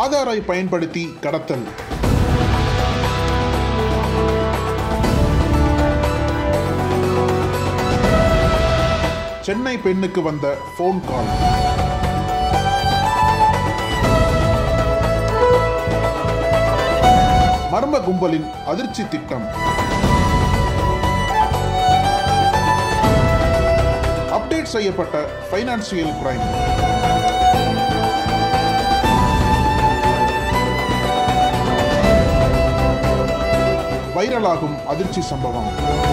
ஆதாரை பயன்படுத்தி கடத்தல் சென்னை பெண்ணுக்கு வந்த போன் கால் மர்ம கும்பலின் அதிர்ச்சி திட்டம் அப்டேட் செய்யப்பட்ட ஃபைனான்சியல் கிரைம் வைரலாகும் அதிர்ச்சி சம்பவம்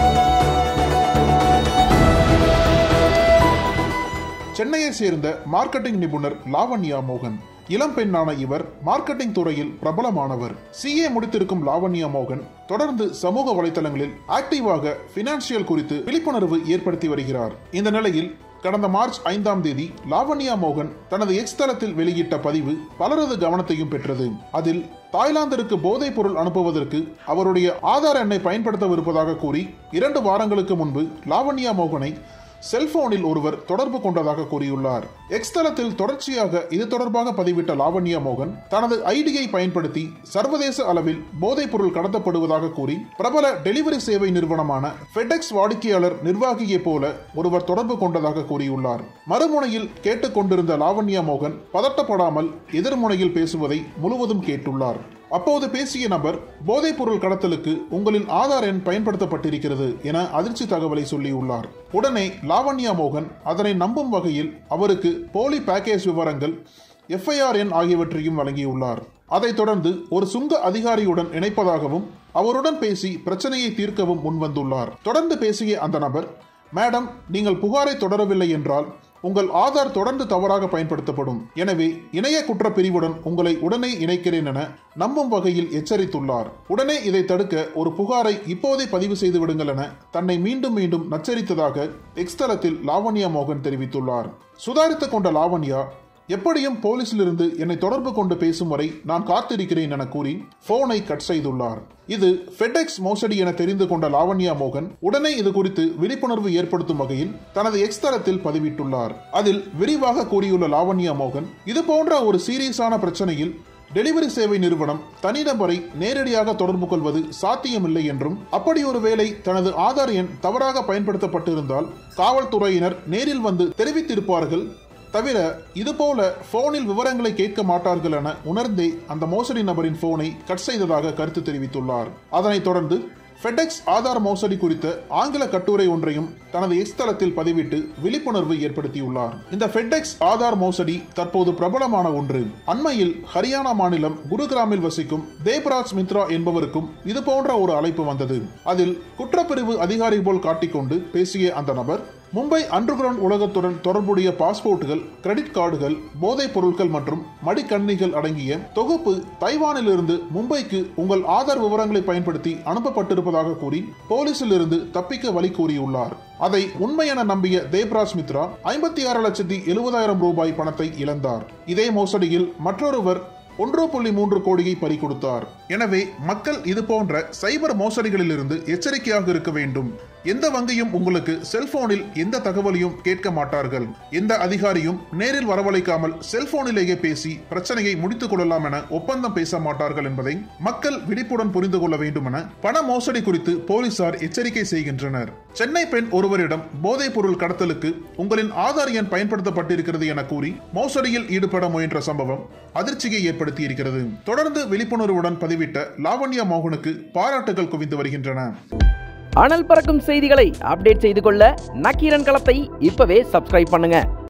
சென்னையை சேர்ந்த மார்க்கெட்டிங் நிபுணர் லாவண்யா மோகன் இளம் பெண்ணான இவர் மார்க்கெட்டிங் துறையில் பிரபலமானவர் சிஏ முடித்திருக்கும் லாவண்யா மோகன் தொடர்ந்து சமூக வலைதளங்களில் ஆக்டிவாக பினான்சியல் குறித்து விழிப்புணர்வு ஏற்படுத்தி வருகிறார் இந்த நிலையில் கடந்த மார்ச் ஐந்தாம் தேதி லாவண்யா மோகன் தனது எக்ஸ் தளத்தில் வெளியிட்ட பதிவு பலரது கவனத்தையும் பெற்றது அதில் தாய்லாந்திற்கு போதைப் பொருள் அனுப்புவதற்கு அவருடைய ஆதார் எண்ணை பயன்படுத்தவிருப்பதாக கூறி இரண்டு வாரங்களுக்கு முன்பு லாவண்யா மோகனை செல்போனில் ஒருவர் தொடர்பு கொண்டதாக கூறியுள்ளார் எக்ஸ் தளத்தில் தொடர்ச்சியாக இது தொடர்பாக பதிவிட்ட லாவண்யா மோகன் தனது ஐடியை பயன்படுத்தி சர்வதேச அளவில் போதைப் பொருள் கடத்தப்படுவதாக கூறி பிரபல டெலிவரி சேவை நிறுவனமான ஃபெடெக்ஸ் வாடிக்கையாளர் நிர்வாகியை போல ஒருவர் தொடர்பு கொண்டதாக கூறியுள்ளார் மறுமுனையில் கேட்டுக்கொண்டிருந்த லாவண்யா மோகன் பதட்டப்படாமல் எதிர்முனையில் பேசுவதை முழுவதும் கேட்டுள்ளார் அப்போது பேசிய நபர் போதைப் பொருள் கடத்தலுக்கு உங்களின் ஆதார் எண் பயன்படுத்தப்பட்டிருக்கிறது என அதிர்ச்சி தகவலை சொல்லியுள்ளார் உடனே லாவண்யா மோகன் அதனை நம்பும் வகையில் அவருக்கு போலி பேக்கேஜ் விவரங்கள் எஃப்ஐஆர் எண் ஆகியவற்றையும் வழங்கியுள்ளார் அதைத் தொடர்ந்து ஒரு சுங்க அதிகாரியுடன் இணைப்பதாகவும் அவருடன் பேசி பிரச்சனையை தீர்க்கவும் முன்வந்துள்ளார் தொடர்ந்து பேசிய அந்த நபர் மேடம் நீங்கள் புகாரை தொடரவில்லை என்றால் உங்கள் ஆதார் தொடர்ந்து தவறாக பயன்படுத்தப்படும் எனவே இணைய குற்றப் பிரிவுடன் உங்களை உடனே இணைக்கிறேன் என நம்பும் வகையில் எச்சரித்துள்ளார் உடனே இதை தடுக்க ஒரு புகாரை இப்போதே பதிவு செய்து விடுங்கள் என தன்னை மீண்டும் மீண்டும் நச்சரித்ததாக எக்ஸ் தளத்தில் லாவண்யா மோகன் தெரிவித்துள்ளார் சுதாரித்துக் கொண்ட லாவண்யா எப்படியும் போலீசிலிருந்து என்னை தொடர்பு கொண்டு பேசும் வரை நான் காத்திருக்கிறேன் என கூறி போனை கட் செய்துள்ளார் இது ஃபெடெக்ஸ் மோசடி என தெரிந்து கொண்ட லாவண்யா மோகன் உடனே இது குறித்து விழிப்புணர்வு ஏற்படுத்தும் வகையில் தனது எக்ஸ் தளத்தில் பதிவிட்டுள்ளார் அதில் விரிவாக கூறியுள்ள லாவண்யா மோகன் இது போன்ற ஒரு சீரியஸான பிரச்சனையில் டெலிவரி சேவை நிறுவனம் தனிநபரை நேரடியாக தொடர்பு கொள்வது சாத்தியமில்லை என்றும் அப்படி ஒரு வேளை தனது ஆதார் எண் தவறாக பயன்படுத்தப்பட்டிருந்தால் காவல்துறையினர் நேரில் வந்து தெரிவித்திருப்பார்கள் தவிர இதுபோல போனில் விவரங்களை கேட்க மாட்டார்கள் என உணர்ந்தே அந்த மோசடி நபரின் போனை கட் செய்ததாக கருத்து தெரிவித்துள்ளார் அதனைத் தொடர்ந்து ஃபெடெக்ஸ் ஆதார் மோசடி குறித்த ஆங்கில கட்டுரை ஒன்றையும் தனது எக்ஸ் தளத்தில் பதிவிட்டு விழிப்புணர்வு ஏற்படுத்தியுள்ளார் இந்த ஃபெடெக்ஸ் ஆதார் மோசடி தற்போது பிரபலமான ஒன்று அண்மையில் ஹரியானா மாநிலம் குருகிராமில் வசிக்கும் தேவ்ராஜ் மித்ரா என்பவருக்கும் இது போன்ற ஒரு அழைப்பு வந்தது அதில் குற்றப்பிரிவு அதிகாரி போல் காட்டிக்கொண்டு பேசிய அந்த நபர் மும்பை அண்டர்கிரவுண்ட் உலகத்துடன் தொடர்புடைய பாஸ்போர்ட்டுகள் கிரெடிட் கார்டுகள் போதைப் பொருட்கள் மற்றும் மடிக்கணினிகள் அடங்கிய தொகுப்பு தைவானிலிருந்து மும்பைக்கு உங்கள் ஆதார் விவரங்களை பயன்படுத்தி அனுப்பப்பட்டிருப்பதாக கூறி போலீசில் இருந்து தப்பிக்க வழி கூறியுள்ளார் அதை உண்மை என நம்பிய தேவ்ராஜ் மித்ரா ஐம்பத்தி ஆறு லட்சத்தி எழுபதாயிரம் ரூபாய் பணத்தை இழந்தார் இதே மோசடியில் மற்றொருவர் ஒன்று புள்ளி மூன்று கோடியை பறிகொடுத்தார் எனவே மக்கள் இது போன்ற சைபர் மோசடிகளிலிருந்து எச்சரிக்கையாக இருக்க வேண்டும் எந்த வங்கியும் உங்களுக்கு செல்போனில் எந்த தகவலையும் கேட்க மாட்டார்கள் எந்த அதிகாரியும் நேரில் வரவழைக்காமல் செல்போனிலேயே பேசி பிரச்சனையை முடித்துக் கொள்ளலாம் என ஒப்பந்தம் பேச மாட்டார்கள் என்பதை மக்கள் விழிப்புடன் புரிந்து கொள்ள வேண்டும் என பண மோசடி குறித்து போலீசார் எச்சரிக்கை செய்கின்றனர் சென்னை பெண் ஒருவரிடம் போதைப் பொருள் கடத்தலுக்கு உங்களின் ஆதார் எண் பயன்படுத்தப்பட்டிருக்கிறது என கூறி மோசடியில் ஈடுபட முயன்ற சம்பவம் அதிர்ச்சியை ஏற்படுத்தியிருக்கிறது தொடர்ந்து விழிப்புணர்வுடன் பதிவிட்ட லாவண்யா மோகனுக்கு பாராட்டுகள் குவிந்து வருகின்றன அனல் பறக்கும் செய்திகளை அப்டேட் செய்து கொள்ள நக்கீரன் களத்தை இப்பவே சப்ஸ்கிரைப் பண்ணுங்க